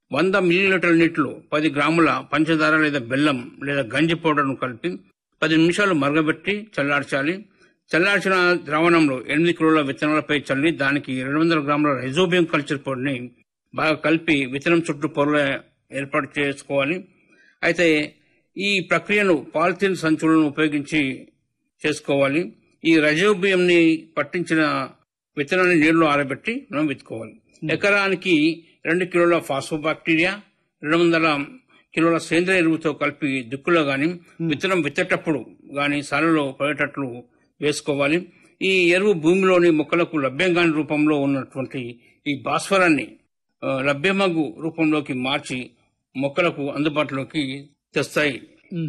వంద మిల్లీలీటర్ల నీటిలో పది గ్రాముల పంచదార లేదా బెల్లం లేదా గంజి పౌడర్ను కలిపి పది నిమిషాలు మరగబెట్టి చల్లార్చాలి చల్లార్చిన ద్రావణంలో ఎనిమిది కిలోల విత్తనాలపై చల్లి దానికి రెండు వందల గ్రాముల రైజోబియం కల్చర్ పొడిని బాగా కలిపి విత్తనం చుట్టూ పొరలు ఏర్పాటు చేసుకోవాలి అయితే ఈ ప్రక్రియను పాలిథిన్ సంచులను ఉపయోగించి చేసుకోవాలి ఈ రజోబియంని పట్టించిన విత్తనాన్ని నీళ్లు ఆరబెట్టి మనం విత్తుకోవాలి ఎకరానికి రెండు కిలోల ఫాస్ఫోబాక్టీరియా రెండు వందల కిలోల సేంద్రియ ఎరువుతో కలిపి దిక్కులో గాని విత్తనం విత్తేటప్పుడు గాని సాలలో పడేటట్లు వేసుకోవాలి ఈ ఎరువు భూమిలోని మొక్కలకు లభ్యం కాని రూపంలో ఉన్నటువంటి ఈ భాస్వరాన్ని ఆ, లభ్యమగు రూపంలోకి మార్చి మొక్కలకు అందుబాటులోకి తెస్తాయి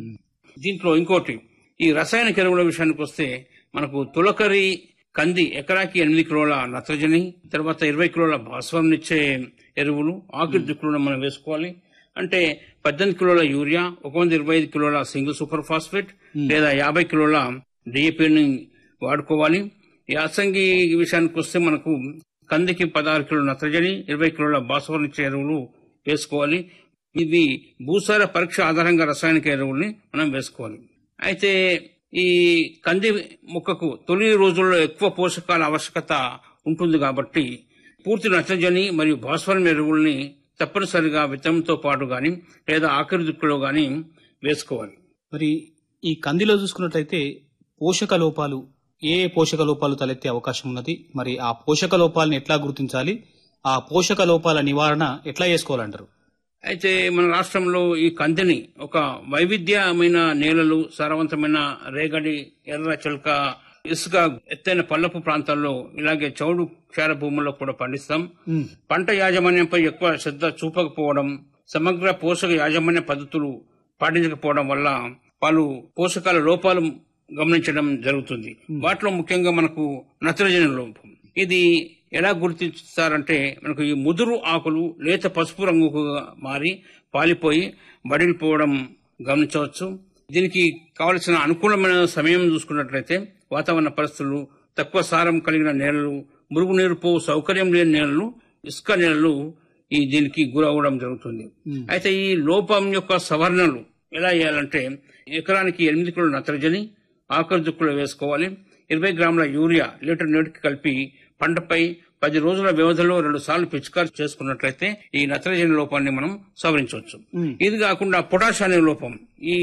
దీంట్లో ఇంకోటి ఈ రసాయనిక ఎరువుల విషయానికి వస్తే మనకు తులకరి కంది ఎకరాకి ఎనిమిది కిలోల నత్రజని తర్వాత ఇరవై కిలోల భాస్వరం ఇచ్చే ఎరువులు ఆకురి దిక్కులను మనం వేసుకోవాలి అంటే పద్దెనిమిది కిలోల యూరియా ఒక వంద ఇరవై ఐదు కిలోల సింగిల్ సూపర్ ఫాస్ఫేట్ లేదా యాభై కిలోల డిఏపిని వాడుకోవాలి యాసంగి విషయానికి వస్తే మనకు కందికి పదహారు కిలోల నత్రజని ఇరవై కిలోల భాస్వరం ఇచ్చే ఎరువులు వేసుకోవాలి ఇది భూసార పరీక్ష ఆధారంగా రసాయనిక ఎరువుల్ని మనం వేసుకోవాలి అయితే ఈ కంది మొక్కకు తొలి రోజుల్లో ఎక్కువ పోషకాల ఆవశ్యకత ఉంటుంది కాబట్టి పూర్తి నత్రజని మరియు భాస్వరం ఎరువుల్ని తప్పనిసరిగా విత్తనంతో పాటు గాని లేదా ఆఖరి దిక్కులో గాని వేసుకోవాలి మరి ఈ కందిలో చూసుకున్నట్లయితే పోషక లోపాలు ఏ ఏ పోషక లోపాలు తలెత్తే అవకాశం ఉన్నది మరి ఆ పోషక లోపాలను ఎట్లా గుర్తించాలి ఆ పోషక లోపాల నివారణ ఎట్లా చేసుకోవాలంటారు అయితే మన రాష్ట్రంలో ఈ కందిని ఒక వైవిధ్యమైన నేలలు సారవంతమైన రేగడి ఎర్ర చిలక ఇసుక ఎత్తైన పల్లపు ప్రాంతాల్లో ఇలాగే చౌడు క్షార భూముల్లో కూడా పండిస్తాం పంట యాజమాన్యంపై ఎక్కువ శ్రద్ధ చూపకపోవడం సమగ్ర పోషక యాజమాన్య పద్ధతులు పాటించకపోవడం వల్ల పలు పోషకాల లోపాలు గమనించడం జరుగుతుంది వాటిలో ముఖ్యంగా మనకు నత్రజని లోపం ఇది ఎలా గుర్తిస్తారంటే మనకు ఈ ముదురు ఆకులు లేత పసుపు రంగుకు మారి పాలిపోయి బడిలిపోవడం గమనించవచ్చు దీనికి కావలసిన అనుకూలమైన సమయం చూసుకున్నట్లయితే వాతావరణ పరిస్థితులు తక్కువ సారం కలిగిన నేలలు మురుగునీరు పోవు సౌకర్యం లేని నేలలు ఇసుక నేలలు ఈ దీనికి గురవడం జరుగుతుంది అయితే ఈ లోపం యొక్క సవరణలు ఎలా చేయాలంటే ఎకరానికి ఎనిమిది కిలోల నత్రజని ఆఖరి దుక్కులో వేసుకోవాలి ఇరవై గ్రాముల యూరియా లీటర్ నీటికి కలిపి పంటపై పది రోజుల వ్యవధిలో రెండు సార్లు పిచికారి చేసుకున్నట్లయితే ఈ నత్రజని లోపాన్ని మనం సవరించవచ్చు ఇది కాకుండా పొటాష్ అనే లోపం ఈ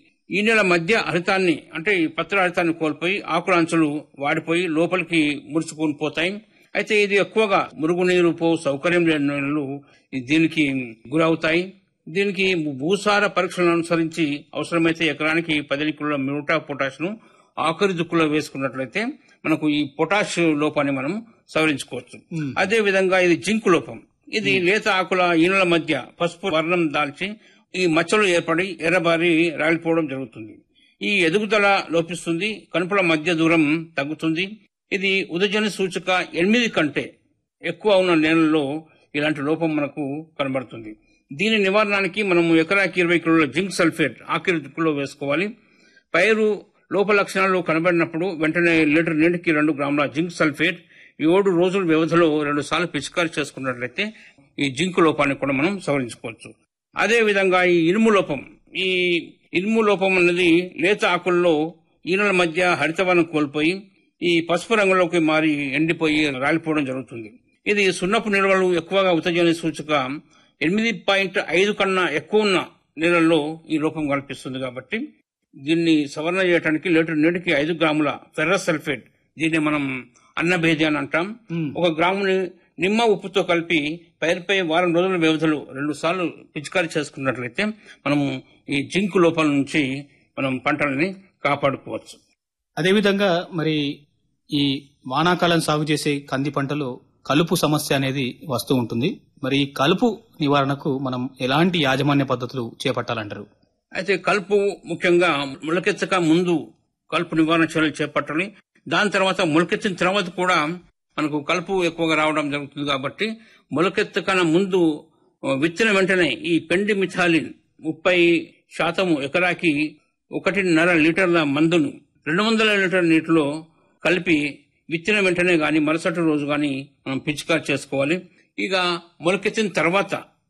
ఈ నెల మధ్య హరితాన్ని అంటే ఈ పత్ర హరితాన్ని కోల్పోయి ఆకుల అంచులు వాడిపోయి లోపలికి ముడుచుకొని పోతాయి అయితే ఇది ఎక్కువగా మురుగునీరు పో సౌకర్యం లేని నేలలు దీనికి గురవుతాయి దీనికి భూసార పరీక్షలను అనుసరించి అవసరమైతే ఎకరానికి పది కిలోల మ్యూటా పొటాష్ ను ఆఖరి దుక్కులో వేసుకున్నట్లయితే మనకు ఈ పొటాష్ లోపాన్ని మనం సవరించుకోవచ్చు అదే విధంగా ఇది జింక్ లోపం ఇది లేత ఆకుల ఈనుల మధ్య పసుపు వర్ణం దాల్చి ఈ మచ్చలు ఏర్పడి ఎర్రబారి రాలిపోవడం జరుగుతుంది ఈ ఎదుగుదల లోపిస్తుంది కనుపుల మధ్య దూరం తగ్గుతుంది ఇది ఉదజన సూచిక ఎనిమిది కంటే ఎక్కువ ఉన్న నేలల్లో ఇలాంటి లోపం మనకు కనబడుతుంది దీని నివారణకి మనం ఎకరాకి ఇరవై కిలోల జింక్ సల్ఫేట్ ఆఖరి దిక్కులో వేసుకోవాలి పైరు లోప లక్షణాలు కనబడినప్పుడు వెంటనే లీటర్ నీటికి రెండు గ్రాముల జింక్ సల్ఫేట్ ఏడు రోజుల వ్యవధిలో రెండు సార్లు పిచికారి చేసుకున్నట్లయితే ఈ జింక్ లోపాన్ని కూడా మనం సవరించుకోవచ్చు అదే విధంగా ఈ ఇనుము లోపం ఈ ఇనుము లోపం అనేది లేత ఆకుల్లో ఈనెల మధ్య హరితవనం కోల్పోయి ఈ పసుపు రంగులోకి మారి ఎండిపోయి రాలిపోవడం జరుగుతుంది ఇది సున్నపు నిల్వలు ఎక్కువగా ఉత్తజని సూచిక ఎనిమిది పాయింట్ ఐదు కన్నా ఎక్కువ ఉన్న నీళ్ళల్లో ఈ లోపం కల్పిస్తుంది కాబట్టి దీన్ని సవరణ చేయడానికి లీటర్ నీటికి ఐదు గ్రాముల ఫెర్రస్ సల్ఫేట్ దీన్ని మనం అన్నభేది అని అంటాం ఒక గ్రాముని నిమ్మ ఉప్పుతో కలిపి పైరుపై వారం రోజుల వ్యవధిలో రెండు సార్లు పిచికారీ చేసుకున్నట్లయితే మనము ఈ జింక్ లోపాల నుంచి మనం పంటలని కాపాడుకోవచ్చు అదేవిధంగా మరి ఈ వానాకాలం సాగు చేసే కంది పంటలో కలుపు సమస్య అనేది వస్తూ ఉంటుంది మరి ఈ కలుపు నివారణకు మనం ఎలాంటి యాజమాన్య పద్ధతులు చేపట్టాలంటారు అయితే కలుపు ముఖ్యంగా మొలకెత్తక ముందు కలుపు నివారణ చర్యలు చేపట్టాలి దాని తర్వాత మొలకెత్తిన తర్వాత కూడా మనకు కలుపు ఎక్కువగా రావడం జరుగుతుంది కాబట్టి మొలకెత్తకన ముందు ఆ, విత్తిన వెంటనే ఈ పెండి మిథాలిన్ ముప్పై శాతము ఎకరాకి ఒకటిన్నర లీటర్ల మందును రెండు వందల లీటర్ నీటిలో కలిపి విత్తిన వెంటనే గాని మరుసటి రోజు గాని మనం పిచికారి చేసుకోవాలి ఇక మొలకెత్తిన తర్వాత